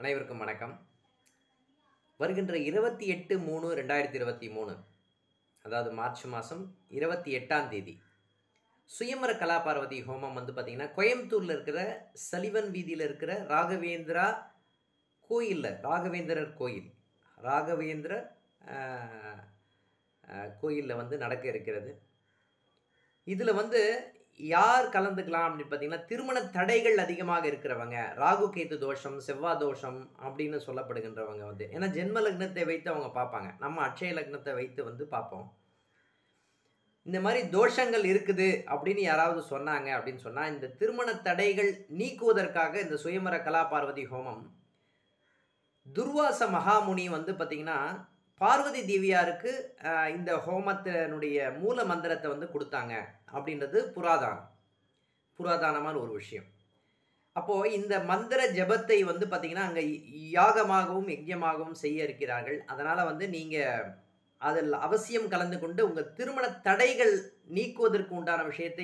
அனைவருக்கும் வணக்கம் வருகின்ற இருபத்தி எட்டு மூணு ரெண்டாயிரத்தி இருபத்தி மூணு அதாவது மார்ச் மாதம் இருபத்தி எட்டாம் தேதி சுயமர கலாபார்வதி ஹோமம் வந்து பார்த்திங்கன்னா கோயம்புத்தூரில் இருக்கிற சலிவன் வீதியில் இருக்கிற ராகவேந்திரா கோயிலில் ராகவேந்திரர் கோயில் ராகவேந்திர கோயிலில் வந்து நடக்க இருக்கிறது இதில் வந்து யார் கலந்துக்கலாம் அப்படின்னு பார்த்தீங்கன்னா திருமண தடைகள் அதிகமாக இருக்கிறவங்க ராகு கேத்து தோஷம் செவ்வாய் தோஷம் அப்படின்னு சொல்லப்படுகின்றவங்க வந்து ஏன்னா ஜென்ம லக்னத்தை வைத்து அவங்க பார்ப்பாங்க நம்ம அட்சய லக்னத்தை வைத்து வந்து பார்ப்போம் இந்த மாதிரி தோஷங்கள் இருக்குது அப்படின்னு யாராவது சொன்னாங்க அப்படின்னு சொன்னால் இந்த திருமண தடைகள் நீக்குவதற்காக இந்த சுயமர கலாபார்வதி ஹோமம் துர்வாச மகாமுனி வந்து பார்த்திங்கன்னா பார்வதி தேவியாருக்கு இந்த ஹோமத்தினுடைய மூல மந்திரத்தை வந்து கொடுத்தாங்க அப்படின்றது புராதானம் புராதானமான ஒரு விஷயம் அப்போது இந்த மந்திர ஜபத்தை வந்து பார்த்திங்கன்னா அங்கே யாகமாகவும் யஜ்யமாகவும் செய்ய இருக்கிறார்கள் அதனால் வந்து நீங்கள் அதில் அவசியம் கலந்து கொண்டு உங்கள் திருமண தடைகள் நீக்குவதற்கு உண்டான விஷயத்தை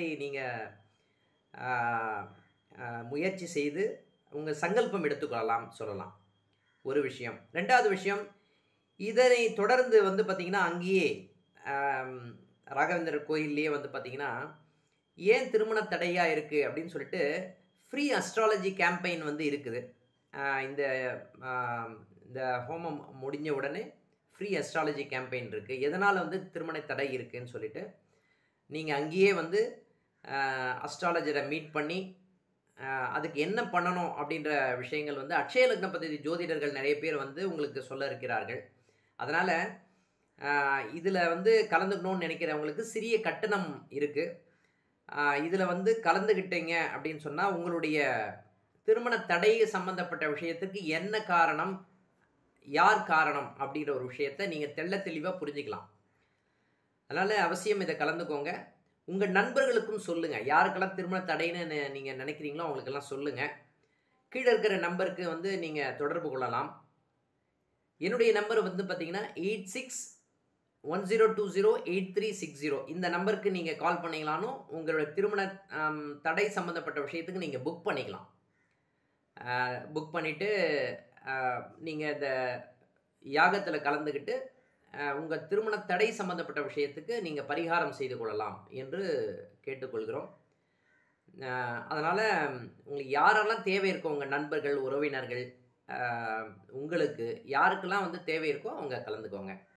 நீங்கள் முயற்சி செய்து உங்கள் சங்கல்பம் எடுத்துக்கொள்ளலாம் சொல்லலாம் ஒரு விஷயம் ரெண்டாவது விஷயம் இதனை தொடர்ந்து வந்து பார்த்திங்கன்னா அங்கேயே ராகவேந்தர் கோயில்லையே வந்து பார்த்திங்கன்னா ஏன் திருமண தடையாக இருக்குது அப்படின்னு சொல்லிட்டு ஃப்ரீ அஸ்ட்ராலஜி கேம்பெயின் வந்து இருக்குது இந்த இந்த ஹோமம் முடிஞ்ச உடனே ஃப்ரீ அஸ்ட்ராலஜி கேம்பெயின் இருக்குது எதனால் வந்து திருமண தடை இருக்குதுன்னு சொல்லிட்டு நீங்கள் அங்கேயே வந்து அஸ்ட்ராலஜரை மீட் பண்ணி அதுக்கு என்ன பண்ணணும் அப்படின்ற விஷயங்கள் வந்து அக்ஷய லக்ன பദ്ധதி ஜோதிடர்கள் நிறைய பேர் வந்து உங்களுக்கு சொல்ல இருக்கிறார்கள் அதனால் இதில் வந்து கலந்துக்கணும்னு நினைக்கிறவங்களுக்கு சிறிய கட்டணம் இருக்குது இதில் வந்து கலந்துக்கிட்டீங்க அப்படின்னு சொன்னால் உங்களுடைய திருமண தடை சம்மந்தப்பட்ட விஷயத்துக்கு என்ன காரணம் யார் காரணம் அப்படின்ற ஒரு விஷயத்தை நீங்கள் தெள்ள தெளிவாக புரிஞ்சுக்கலாம் அதனால் அவசியம் இதை கலந்துக்கோங்க உங்கள் நண்பர்களுக்கும் சொல்லுங்கள் யாருக்கெல்லாம் திருமண தடைன்னு நீங்கள் நினைக்கிறீங்களோ அவங்களுக்கெல்லாம் சொல்லுங்கள் கீழே இருக்கிற நம்பருக்கு வந்து நீங்கள் தொடர்பு கொள்ளலாம் என்னுடைய நம்பர் வந்து பார்த்தீங்கன்னா eight six one zero two zero eight three six zero இந்த நம்பருக்கு நீங்கள் கால் பண்ணிங்களானும் உங்களோட திருமண தடை சம்மந்தப்பட்ட விஷயத்துக்கு நீங்கள் புக் பண்ணிக்கலாம் புக் பண்ணிவிட்டு நீங்கள் இந்த யாகத்தில் கலந்துக்கிட்டு உங்கள் திருமண தடை சம்மந்தப்பட்ட விஷயத்துக்கு நீங்கள் பரிகாரம் செய்து கொள்ளலாம் என்று கேட்டுக்கொள்கிறோம் அதனால் உங்களுக்கு யாரெல்லாம் தேவை இருக்கோ உங்கள் நண்பர்கள் உறவினர்கள் உங்களுக்கு யாருக்கெல்லாம் வந்து தேவை இருக்கோ அவங்க கலந்துக்கோங்க